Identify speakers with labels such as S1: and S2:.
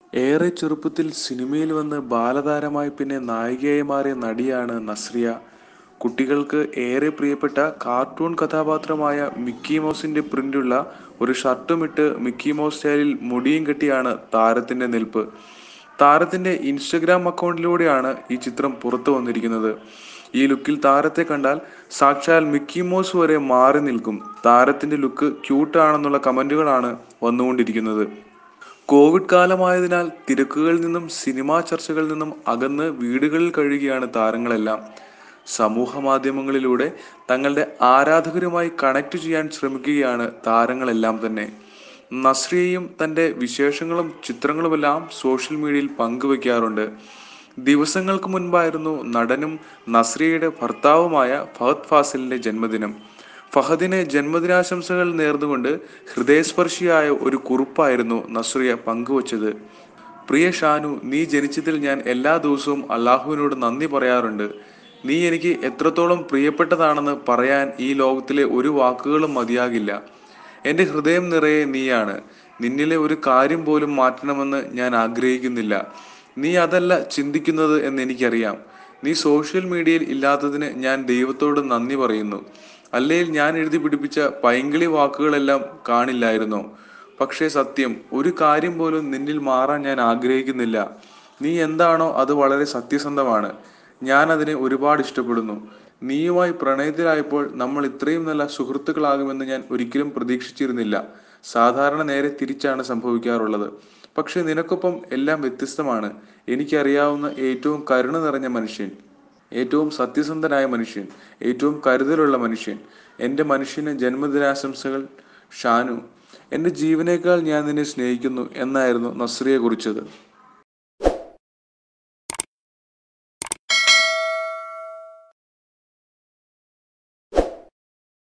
S1: ഏറെ ചെറുപ്പത്തിൽ സിനിമയിൽ വന്ന് ബാലതാരമായി പിന്നെ നായികയായി മാറിയ നടിയാണ് നസ്രിയ കുട്ടികൾക്ക് ഏറെ പ്രിയപ്പെട്ട കാർട്ടൂൺ കഥാപാത്രമായ മിക്കി മൗസിന്റെ പ്രിന്റുള്ള ഒരു ഷർട്ടുമിട്ട് മിക്കി മൗസ് സ്റ്റൈലിൽ മുടിയും കെട്ടിയാണ് താരത്തിന്റെ നിൽപ്പ് താരത്തിന്റെ ഇൻസ്റ്റഗ്രാം അക്കൗണ്ടിലൂടെയാണ് ഈ ചിത്രം പുറത്തു വന്നിരിക്കുന്നത് ഈ ലുക്കിൽ താരത്തെ കണ്ടാൽ സാക്ഷാൽ മിക്കി മൗസ് വരെ മാറി നിൽക്കും താരത്തിന്റെ ലുക്ക് ക്യൂട്ടാണെന്നുള്ള കമന്റുകളാണ് വന്നുകൊണ്ടിരിക്കുന്നത് കോവിഡ് കാലമായതിനാൽ തിരക്കുകളിൽ നിന്നും സിനിമാ ചർച്ചകളിൽ നിന്നും അകന്ന് വീടുകളിൽ കഴിയുകയാണ് താരങ്ങളെല്ലാം സമൂഹ മാധ്യമങ്ങളിലൂടെ തങ്ങളുടെ ആരാധകരുമായി കണക്ട് ചെയ്യാൻ ശ്രമിക്കുകയാണ് താരങ്ങളെല്ലാം തന്നെ നസ്രിയയും തൻ്റെ വിശേഷങ്ങളും ചിത്രങ്ങളുമെല്ലാം സോഷ്യൽ മീഡിയയിൽ പങ്കുവെക്കാറുണ്ട് ദിവസങ്ങൾക്ക് മുൻപായിരുന്നു നടനും നസ്രിയയുടെ ഭർത്താവുമായ ഫഹദ് ഫാസിലിന്റെ ജന്മദിനം ഫഹദിന് ജന്മദിനാശംസകൾ നേർന്നുകൊണ്ട് ഹൃദയസ്പർശിയായ ഒരു കുറിപ്പായിരുന്നു നസ്രിയ പങ്കുവച്ചത് പ്രിയ ഷാനു നീ ജനിച്ചതിൽ ഞാൻ എല്ലാ ദിവസവും അള്ളാഹുവിനോട് നന്ദി പറയാറുണ്ട് നീ എനിക്ക് എത്രത്തോളം പ്രിയപ്പെട്ടതാണെന്ന് പറയാൻ ഈ ലോകത്തിലെ ഒരു വാക്കുകളും മതിയാകില്ല എൻ്റെ ഹൃദയം നിറയെ നീയാണ് നിന്നിലെ ഒരു കാര്യം പോലും മാറ്റണമെന്ന് ഞാൻ ആഗ്രഹിക്കുന്നില്ല നീ അതല്ല ചിന്തിക്കുന്നത് എന്ന് എനിക്കറിയാം നീ സോഷ്യൽ മീഡിയയിൽ ഇല്ലാത്തതിന് ഞാൻ ദൈവത്തോട് നന്ദി പറയുന്നു അല്ലെങ്കിൽ ഞാൻ എഴുതി പിടിപ്പിച്ച പൈങ്കിളി വാക്കുകളെല്ലാം കാണില്ലായിരുന്നോ പക്ഷേ സത്യം ഒരു കാര്യം പോലും നിന്നിൽ മാറാൻ ഞാൻ ആഗ്രഹിക്കുന്നില്ല നീ എന്താണോ അത് വളരെ സത്യസന്ധമാണ് ഞാൻ അതിനെ ഒരുപാട് ഇഷ്ടപ്പെടുന്നു നീയുമായി പ്രണയത്തിലായപ്പോൾ നമ്മൾ ഇത്രയും നല്ല സുഹൃത്തുക്കളാകുമെന്ന് ഞാൻ ഒരിക്കലും പ്രതീക്ഷിച്ചിരുന്നില്ല സാധാരണ നേരെ തിരിച്ചാണ് സംഭവിക്കാറുള്ളത് പക്ഷെ നിനക്കൊപ്പം എല്ലാം വ്യത്യസ്തമാണ് എനിക്കറിയാവുന്ന ഏറ്റവും കരുണ നിറഞ്ഞ മനുഷ്യൻ ഏറ്റവും സത്യസന്ധനായ മനുഷ്യൻ ഏറ്റവും കരുതലുള്ള മനുഷ്യൻ എൻ്റെ മനുഷ്യന് ജന്മദിനാശംസകൾ ഷാനു എൻ്റെ ജീവനേക്കാൾ ഞാൻ നിന്നെ സ്നേഹിക്കുന്നു എന്നായിരുന്നു നസ്രിയെ കുറിച്ചത്